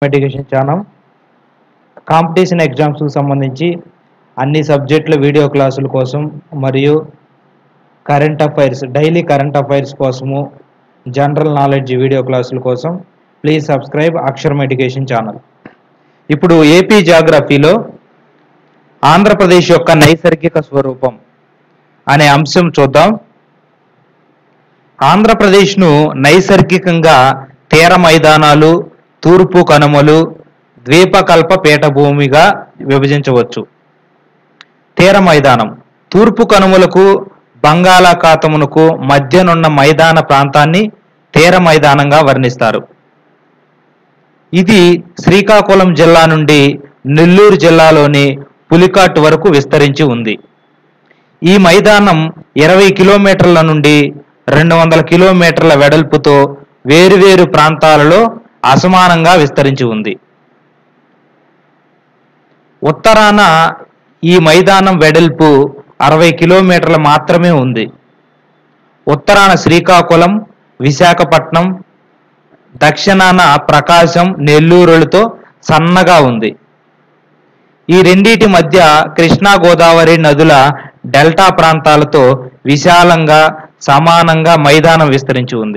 education channel competition ఎగ్జామ్స్కి సంబంధించి అన్ని సబ్జెక్టుల వీడియో క్లాసుల కోసం మరియు current affairs daily current affairs కోసము జనరల్ నాలెడ్జ్ వీడియో క్లాసుల కోసం please subscribe Aksharam education channel ఇప్పుడు ఏపీ జాగ్రఫీలో ఆంధ్రప్రదేశ్ యొక్క నైసర్గిక స్వరూపం అనే అంశం చూద్దాం ఆంధ్రప్రదేశ్ను నైసర్గికంగా తీర మైదానాలు తూర్పు కనుమలు ద్వీపకల్ప పీఠభూమిగా విభజించవచ్చు తీర మైదానం తూర్పు కనుమలకు బంగాళాఖాతమునకు మధ్యనున్న మైదాన ప్రాంతాన్ని తీర మైదానంగా వర్ణిస్తారు ఇది శ్రీకాకుళం జిల్లా నుండి నెల్లూరు జిల్లాలోని పులికాట్ వరకు విస్తరించి ఉంది ఈ మైదానం ఇరవై కిలోమీటర్ల నుండి రెండు వందల కిలోమీటర్ల వెడల్పుతో వేరువేరు ప్రాంతాలలో అసమానంగా విస్తరించి ఉంది ఉత్తరాన ఈ మైదానం వెడల్పు అరవై కిలోమీటర్లు మాత్రమే ఉంది ఉత్తరాన శ్రీకాకుళం విశాఖపట్నం దక్షిణాన ప్రకాశం నెల్లూరులతో సన్నగా ఉంది ఈ రెండిటి మధ్య కృష్ణా గోదావరి నదుల డెల్టా ప్రాంతాలతో విశాలంగా సమానంగా మైదానం విస్తరించి ఉంది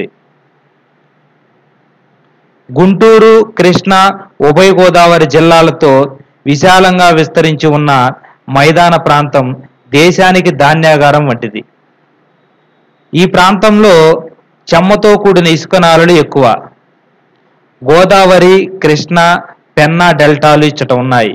గుంటూరు కృష్ణా ఉభయ గోదావరి జిల్లాలతో విశాలంగా విస్తరించి ఉన్న మైదాన ప్రాంతం దేశానికి ధాన్యాగారం వంటిది ఈ ప్రాంతంలో చెమ్మతో కూడిన ఇసుక నాలలు ఎక్కువ గోదావరి కృష్ణ పెన్నా డెల్టాలు ఇచ్చట ఉన్నాయి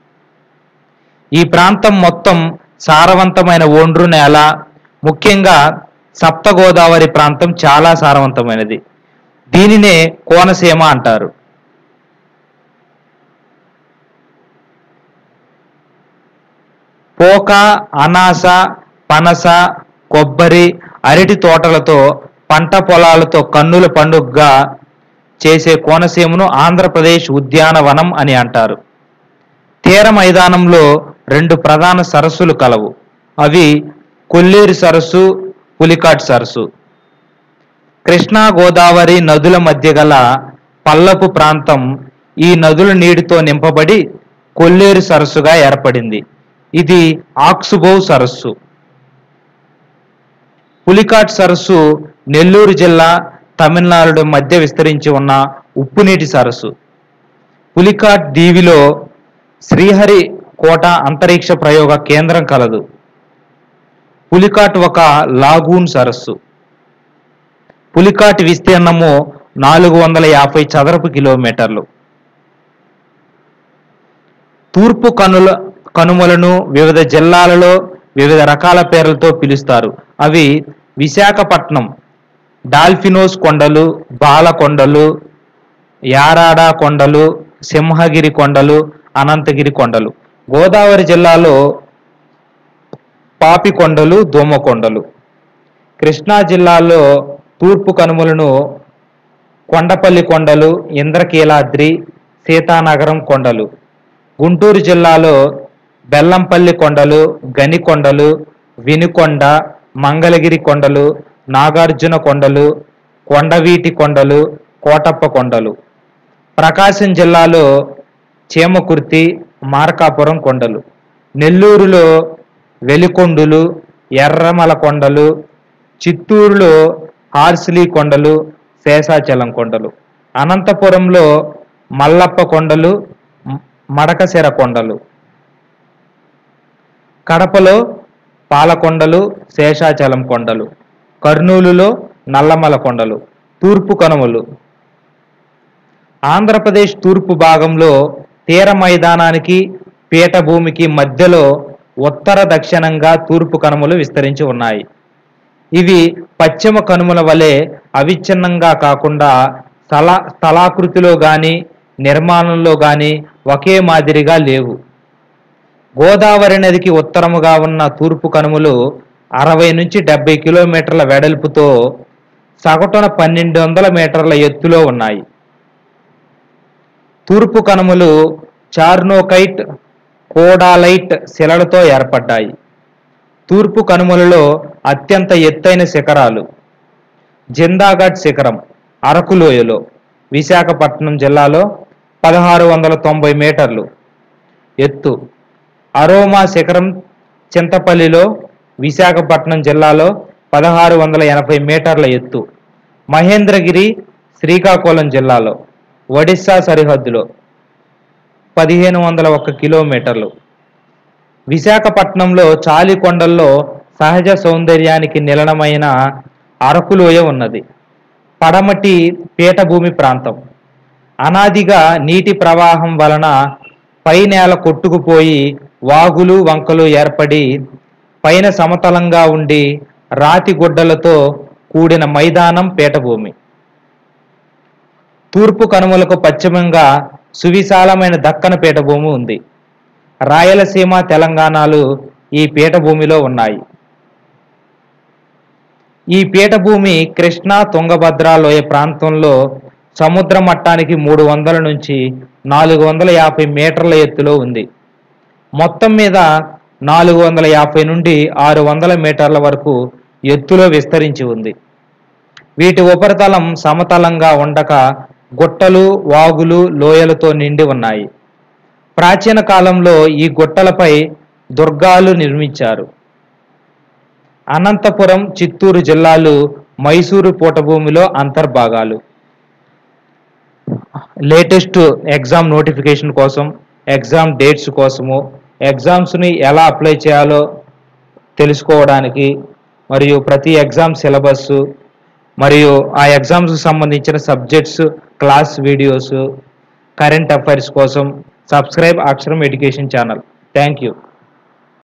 ఈ ప్రాంతం మొత్తం సారవంతమైన ఒండ్రు నేల ముఖ్యంగా సప్త గోదావరి ప్రాంతం చాలా సారవంతమైనది దీనినే కోనసీమ అంటారు పోక అనాస పనస కొబ్బరి అరటి తోటలతో పంట పొలాలతో కన్నుల పండుగగా చేసే కోనసీమను ఆంధ్రప్రదేశ్ ఉద్యానవనం అని అంటారు తీర మైదానంలో రెండు ప్రధాన సరస్సులు కలవు అవి కొల్లేరు సరస్సు పులికాట్ సరస్సు కృష్ణా గోదావరి నదుల మధ్య గల పల్లపు ప్రాంతం ఈ నదుల నీటితో నింపబడి కొల్లేరు సరస్సుగా ఏర్పడింది ఇది ఆక్సుబౌ సరస్సు పులికాట్ సరస్సు నెల్లూరు జిల్లా తమిళనాడు మధ్య విస్తరించి ఉన్న ఉప్పునీటి సరస్సు పులికాట్ దీవిలో శ్రీహరి కోట అంతరిక్ష ప్రయోగ కేంద్రం కలదు పులికాట్ ఒక లాగూన్ సరస్సు పులికాట్ విస్తీర్ణము నాలుగు వందల యాభై చదరపు కిలోమీటర్లు తూర్పు కనుల కనుమలను వివిధ జిల్లాలలో వివిధ రకాల పేర్లతో పిలుస్తారు అవి విశాఖపట్నం డాల్ఫినోస్ కొండలు బాలకొండలు యారాడ కొండలు సింహగిరి కొండలు అనంతగిరి కొండలు గోదావరి జిల్లాలో పాపికొండలు దోమకొండలు కృష్ణా జిల్లాలో తూర్పు కనుమలను కొండపల్లి కొండలు ఇంద్రకీలాద్రి సీతానగరం కొండలు గుంటూరు జిల్లాలో బెల్లంపల్లి కొండలు గనికొండలు వినుకొండ మంగళగిరి కొండలు నాగార్జున కొండలు కొండవీటి కొండలు కోటప్ప కొండలు ప్రకాశం జిల్లాలో చీమకుర్తి మార్కాపురం కొండలు నెల్లూరులో వెలికొండులు ఎర్రమల కొండలు చిత్తూరులో హార్సిలీ కొండలు శేషాచలం కొండలు అనంతపురంలో మల్లప్ప కొండలు మ- మడకశిర కొండలు కడపలో పాలకొండలు శేషాచలం కొండలు కర్నూలులో నల్లమల కొండలు తూర్పు కనుమలు ఆంధ్రప్రదేశ్ తూర్పు భాగంలో తీర మైదానానికి పీఠభూమికి మధ్యలో ఉత్తర దక్షిణంగా తూర్పు కనుమలు విస్తరించి ఉన్నాయి ఇవి పశ్చిమ కనుమల వలె అవిచ్ఛిన్నంగా కాకుండా స్థల స్థలాకృతిలో గాని నిర్మాణంలో గాని ఒకే మాదిరిగా లేవు గోదావరి నదికి ఉత్తరముగా ఉన్న తూర్పు కనుమలు అరవై నుంచి డెబ్బై కిలోమీటర్ల వెడల్పుతో సగటున పన్నెండు వందల మీటర్ల ఎత్తులో ఉన్నాయి తూర్పు కనుమలు చార్నోకైట్ కోడాలైట్ శిలలతో ఏర్పడ్డాయి తూర్పు కనుమలలో అత్యంత ఎత్తైన శిఖరాలు జిందాగఢ్ శిఖరం అరకు లోయలో విశాఖపట్నం జిల్లాలో పదహారు వందల తొంభై మీటర్లు ఎత్తు అరోమా శిఖరం చింతపల్లిలో విశాఖపట్నం జిల్లాలో పదహారు వందల ఎనభై మీటర్ల ఎత్తు మహేంద్రగిరి శ్రీకాకుళం జిల్లాలో ఒడిశా సరిహద్దులో పదిహేను వందల ఒక్క కిలోమీటర్లు విశాఖపట్నంలో చాలికొండల్లో సహజ సౌందర్యానికి నిలనమైన అరకులోయ ఉన్నది పడమటి పీఠభూమి ప్రాంతం అనాదిగా నీటి ప్రవాహం వలన పై నేల కొట్టుకుపోయి వాగులు వంకలు ఏర్పడి పైన సమతలంగా ఉండి రాతి గుడ్డలతో కూడిన మైదానం పీఠభూమి తూర్పు కనుమలకు పశ్చిమంగా సువిశాలమైన దక్కన పీఠభూమి ఉంది రాయలసీమ తెలంగాణలు ఈ పీఠభూమిలో ఉన్నాయి ఈ పీఠభూమి కృష్ణా తుంగభద్ర లోయ ప్రాంతంలో సముద్ర మట్టానికి మూడు వందల నుంచి నాలుగు వందల యాభై మీటర్ల ఎత్తులో ఉంది మొత్తం మీద నాలుగు వందల యాభై నుండి ఆరు వందల మీటర్ల వరకు ఎత్తులో విస్తరించి ఉంది వీటి ఉపరితలం సమతలంగా ఉండక గుట్టలు వాగులు లోయలతో నిండి ఉన్నాయి ప్రాచీన కాలంలో ఈ గుట్టలపై దుర్గాలు నిర్మించారు అనంతపురం చిత్తూరు జిల్లాలు మైసూరు పూటభూమిలో అంతర్భాగాలు లేటెస్ట్ ఎగ్జామ్ నోటిఫికేషన్ కోసం ఎగ్జామ్ డేట్స్ కోసము ఎగ్జామ్స్ని ఎలా అప్లై చేయాలో తెలుసుకోవడానికి మరియు ప్రతి ఎగ్జామ్ సిలబస్ మరియు ఆ ఎగ్జామ్స్ సంబంధించిన subjects class videos current affairs కోసం subscribe Aksharam education channel thank you